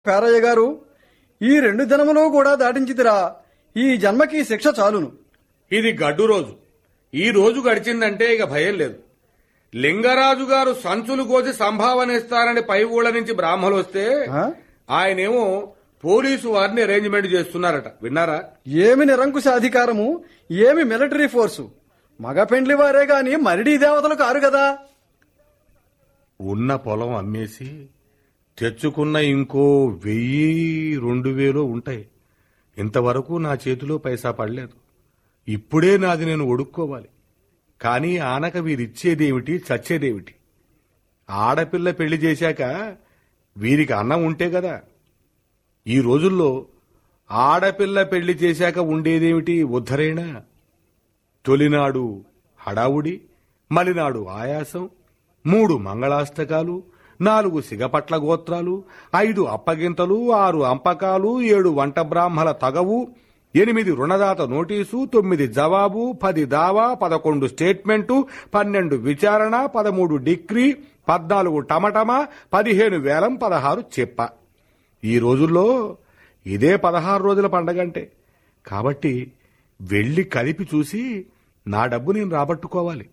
పేరయ్య గారు ఈ రెండు దినములు కూడా దాటించితిరా ఈ జన్మకి శిక్ష చాలును ఇది గడ్డు రోజు ఈ రోజు గడిచిందంటే ఇక భయం లేదు లింగరాజు గారు సంచులు కోసి సంభావన ఇస్తారని పై ఊళ్ళ నుంచి బ్రాహ్మలు వస్తే ఆ? ఆయనేమో పోలీసు వారిని అరేంజ్మెంట్ చేస్తున్నారట విన్నారా ఏమి నిరంకుశ అధికారము ఏమి మిలిటరీ ఫోర్సు మగ పెండ్లి వారే గాని మరిడీ దేవతలు కారు కదా ఉన్న పొలం అమ్మేసి తెచ్చుకున్న ఇంకో వెయ్యి రెండు వేలు ఉంటాయి ఇంతవరకు నా చేతిలో పైసా పడలేదు ఇప్పుడే నాది నేను ఒడుక్కోవాలి కానీ ఆనక వీరిచ్చేదేమిటి చచ్చేదేమిటి ఆడపిల్ల పెళ్లి చేశాక వీరికి అన్నం ఉంటే కదా ఈ రోజుల్లో ఆడపిల్ల పెళ్లి చేశాక ఉండేదేమిటి ఉద్ధరేణ తొలినాడు హడావుడి మలినాడు ఆయాసం మూడు మంగళాష్టకాలు నాలుగు సిగపట్ల గోత్రాలు ఐదు అప్పగింతలు ఆరు అంపకాలు ఏడు వంట బ్రాహ్మల తగవు ఎనిమిది రుణదాత నోటీసు తొమ్మిది జవాబు పది దావా పదకొండు స్టేట్మెంటు పన్నెండు విచారణ పదమూడు డిగ్రీ పద్నాలుగు టమటమా పదిహేను వేలం పదహారు చెప్ప ఈ రోజుల్లో ఇదే పదహారు రోజుల పండగంటే కాబట్టి వెళ్ళి కలిపి చూసి నా డబ్బు నేను రాబట్టుకోవాలి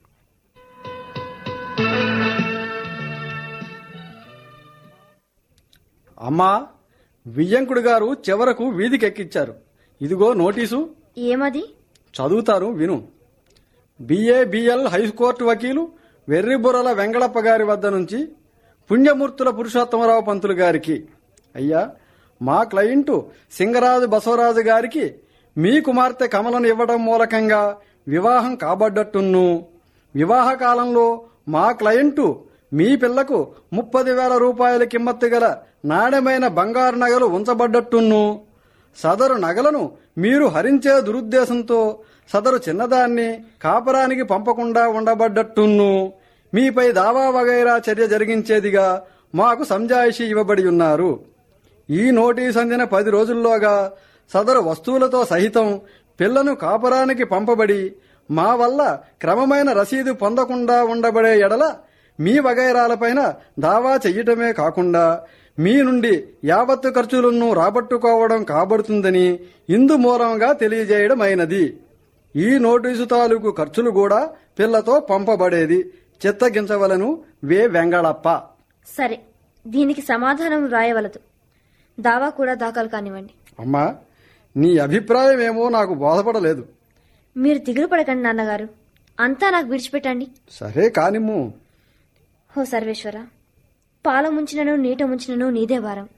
అమ్మా వియ్యంకుడు గారు చివరకు వీధికెక్కిచ్చారు ఇదిగో నోటీసు ఏమది చదువుతారు విను బిఏ బిఎల్ హైకోర్టు వకీలు వెర్రిబుర్రల వెంగళప్ప గారి వద్ద నుంచి పుణ్యమూర్తుల పురుషోత్తమరావు పంతులు గారికి అయ్యా మా క్లయింటు సింగరాజు బసవరాజు గారికి మీ కుమార్తె కమలను ఇవ్వడం మూలకంగా వివాహం కాబడ్డట్టును వివాహ కాలంలో మా క్లయింటు మీ పిల్లకు ముప్పది వేల రూపాయల కిమ్మత్తు గల నాణ్యమైన బంగారు నగలు ఉంచబడ్డట్టును సదరు నగలను మీరు హరించే దురుద్దేశంతో సదరు చిన్నదాన్ని కాపరానికి పంపకుండా ఉండబడ్డట్టును మీపై దావా వగైరా చర్య జరిగించేదిగా మాకు సంజాయిషి ఇవ్వబడి ఉన్నారు ఈ నోటీస్ అందిన పది రోజుల్లోగా సదరు వస్తువులతో సహితం పిల్లను కాపరానికి పంపబడి మా వల్ల క్రమమైన రసీదు పొందకుండా ఉండబడే ఎడల మీ వగైరాలపైన దావా చెయ్యటమే కాకుండా మీ నుండి యావత్తు ఖర్చులను రాబట్టుకోవడం కాబడుతుందని ఇందు మూలంగా తెలియజేయడమైనది ఈ నోటీసు తాలూకు ఖర్చులు కూడా పిల్లతో పంపబడేది చిత్తగించవలను వే వెంగళప్ప సరే దీనికి సమాధానం రాయవలదు దావా కూడా దాఖలు కానివ్వండి అమ్మా నీ అభిప్రాయం ఏమో నాకు బోధపడలేదు మీరు దిగులు పడకండి నాన్నగారు అంతా నాకు విడిచిపెట్టండి సరే కానిమ్ము హో సర్వేశ్వర పాల ముంచినను నీట ముంచినను నీదే వారం